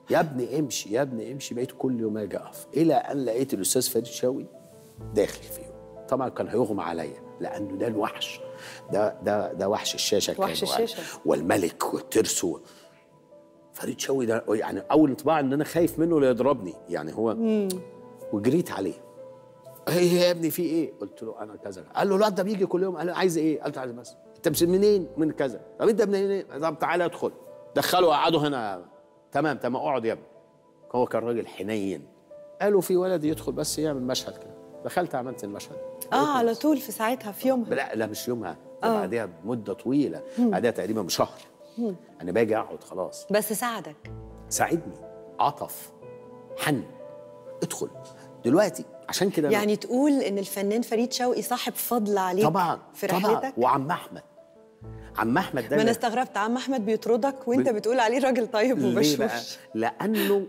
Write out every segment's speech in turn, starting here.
يا ابني امشي يا ابني امشي بقيت كل يوم اجي اقف الى ان لقيت الاستاذ فريد شوقي داخل فيهم طبعا كان هيغمى عليا لانه ده الوحش ده ده ده وحش الشاشه كان وحش الشاشة. والملك والترس و- فريد شوقي ده يعني اول انطباع ان انا خايف منه لا يضربني يعني هو وجريت عليه ايه يا ابني في ايه؟ قلت له انا كذا قال له الواد ده بيجي كل يوم قال له عايز ايه؟ قلت له عايز بس انت مش منين؟ من كذا طب انت منين؟ طب تعالى ادخل دخله وقعدوا هنا تمام تمام اقعد يا ابني هو كان راجل حنين قالوا في ولد يدخل بس يعمل مشهد كده دخلت عملت المشهد اه على طول في ساعتها في يومها لا لا مش يومها ده بعدها بمده طويله بعدها تقريبا بشهر انا باجي اقعد خلاص بس ساعدك ساعدني عطف حن ادخل دلوقتي عشان كده أنا- يعني تقول ان الفنان فريد شوقي صاحب فضل عليك طبعا في طبعا رحلتك وعم احمد عم احمد ده ما انا اللي- استغربت عم احمد بيطردك وانت ب- بتقول عليه راجل طيب ليه بقى؟ وبشوش لانه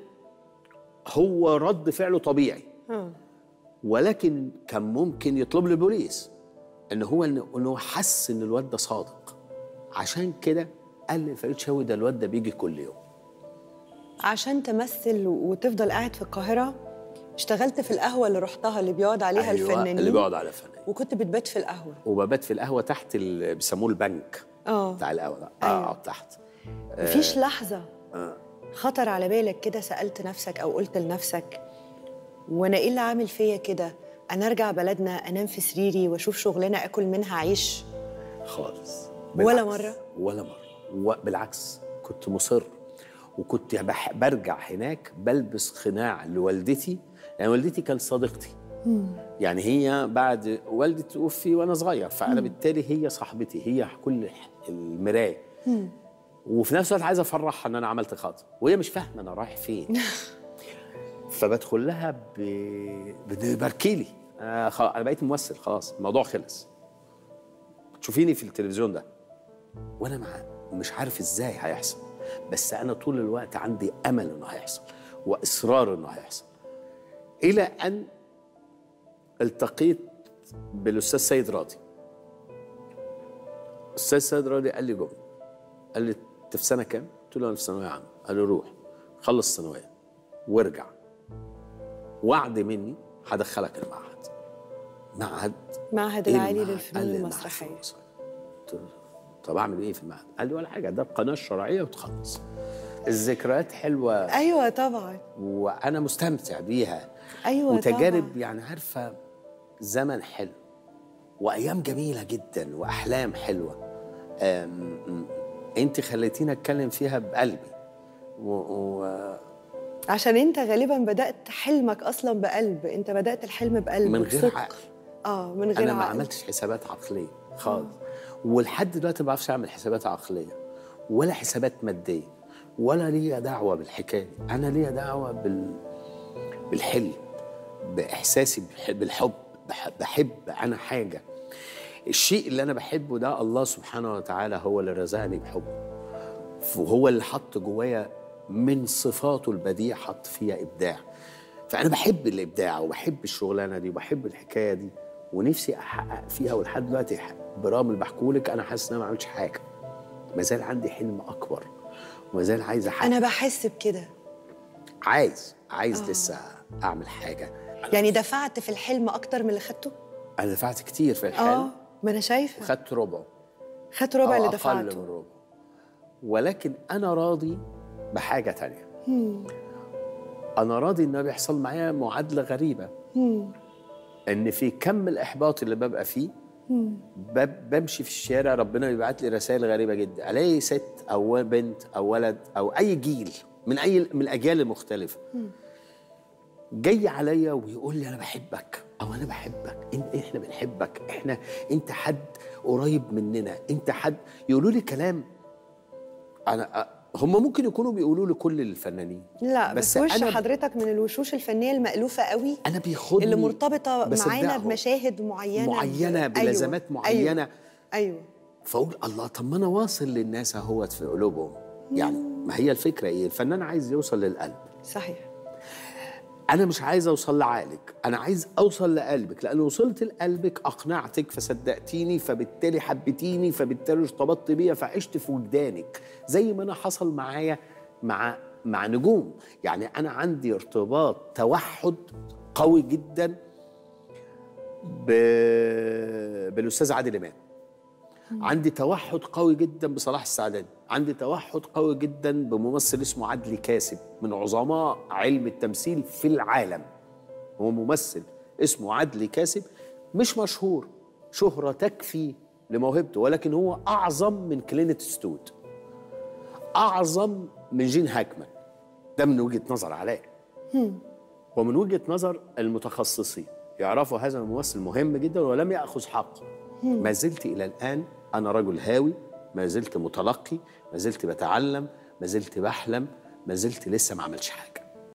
هو رد فعله طبيعي آه. ولكن كان ممكن يطلب لي البوليس ان هو ان إن هو حس ان الواد ده صادق عشان كده قال لي فريد شوقي ده الواد ده بيجي كل يوم عشان تمثل وتفضل قاعد في القاهره اشتغلت في القهوه اللي رحتها اللي بيقعد عليها أيوة، الفنانين اللي بيقعد على فنان وكنت بتبات في القهوه وببات في القهوه تحت ال- بيسموه البنك اه بتاع القهوه ده أيوة. اقعد تحت مفيش لحظه خطر على بالك كده سالت نفسك او قلت لنفسك وانا ايه اللي عامل فيا كده انا ارجع بلدنا انام في سريري واشوف شغلانه اكل منها عيش خالص ولا بالعكس. مرة؟ ولا مرة وبالعكس كنت مصر وكنت بح برجع هناك بلبس خناع لوالدتي يعني والدتي كانت صديقتي يعني هي بعد والدي توفي وانا صغير فانا بالتالي هي صاحبتي هي كل المرايه وفي نفس الوقت عايز افرحها ان انا عملت خطأ وهي مش فاهمه انا رايح فين فبدخل لها ب... بتباركي لي آه خلاص انا بقيت ممثل خلاص الموضوع خلص تشوفيني في التلفزيون ده وانا مع مش عارف ازاي هيحصل بس انا طول الوقت عندي امل انه هيحصل واصرار انه هيحصل الى ان التقيت بالاستاذ سيد راضي الاستاذ سيد راضي قال لي جمله قال لي انت في سنه كام؟ قلت له انا في ثانويه عامه قال لي روح خلص ثانويه وارجع وعد مني هدخلك المعهد معهد معهد إيه العالي المعهد؟ للفنون قال لي المعهد المسرحيه في مصر. قلت له طب اعمل ايه في المعهد؟ قال لي ولا حاجه ده القناه الشرعيه وتخلص الذكريات حلوه ايوه طبعا وانا مستمتع بيها ايوه وتجارب طبعا. يعني عارفه زمن حلو وايام جميله جدا واحلام حلوه أم- أم- انت خليتيني اتكلم فيها بقلبي و... و... عشان انت غالبا بدات حلمك اصلا بقلب انت بدات الحلم بقلب من غير بصدق. عقل. اه من غير انا ما عقل. عملتش حسابات عقليه خالص ولحد دلوقتي ما بعرفش اعمل حسابات عقليه ولا حسابات ماديه ولا ليا دعوه بالحكايه دي. انا ليا دعوه بال بالحلم باحساسي بالح- بالحب بح- بحب انا حاجه الشيء اللي انا بحبه ده الله سبحانه وتعالى هو اللي رزقني بحبه وهو اللي حط جوايا من صفاته البديع حط فيها ابداع فانا بحب الابداع وبحب الشغلانه دي وبحب الحكايه دي ونفسي احقق فيها ولحد دلوقتي برغم اللي بحكولك انا حاسس ان انا ما عملتش حاجه ما زال عندي حلم اكبر وما زال عايز احقق انا بحس بكده عايز عايز لسه اعمل حاجه يعني دفعت في الحلم اكتر من اللي خدته انا دفعت كتير في اه الحلم ما انا شايفه خدت ربعه خدت ربع أو اللي أقل دفعته من ربع ولكن أنا راضي بحاجة تانية أنا راضي إن بيحصل معايا معادلة غريبة إن في كم الإحباط اللي ببقى فيه بب- بمشي في الشارع ربنا بيبعت لي رسائل غريبة جدا ألاقي ست أو بنت أو ولد أو أي جيل من أي من الأجيال المختلفة جاي عليا ويقول لي انا بحبك او انا بحبك انت احنا بنحبك احنا انت حد قريب مننا انت حد يقولوا لي كلام انا أ- هم ممكن يكونوا بيقولوا لكل الفنانين لا بس, بس وش أنا حضرتك من الوشوش الفنيه المألوفه قوي انا بياخدني اللي مرتبطه معانا بصدقهم. بمشاهد معينه معينه ب- بلازمات أيوة. معينه ايوه, أيوة. فاقول الله طب ما انا واصل للناس اهوت في قلوبهم يعني ما هي الفكره ايه الفنان عايز يوصل للقلب صحيح انا مش عايز اوصل لعقلك انا عايز اوصل لقلبك لان وصلت لقلبك اقنعتك فصدقتيني فبالتالي حبيتيني فبالتالي ارتبطت بيا فعشت في وجدانك زي ما انا حصل معايا مع مع نجوم يعني انا عندي ارتباط توحد قوي جدا ب... بالاستاذ عادل امام عندي توحد قوي جدا بصلاح السعداني عندي توحد قوي جدا بممثل اسمه عدلي كاسب من عظماء علم التمثيل في العالم هو ممثل اسمه عدلي كاسب مش مشهور شهرة تكفي لموهبته ولكن هو أعظم من كلينت ستود أعظم من جين هاكمان ده من وجهة نظر علاء ومن وجهة نظر المتخصصين يعرفوا هذا الممثل مهم جدا ولم يأخذ حقه ما زلت إلى الآن أنا رجل هاوي ما زلت متلقي ما زلت بتعلم ما زلت بحلم ما زلت لسه ما عملش حاجة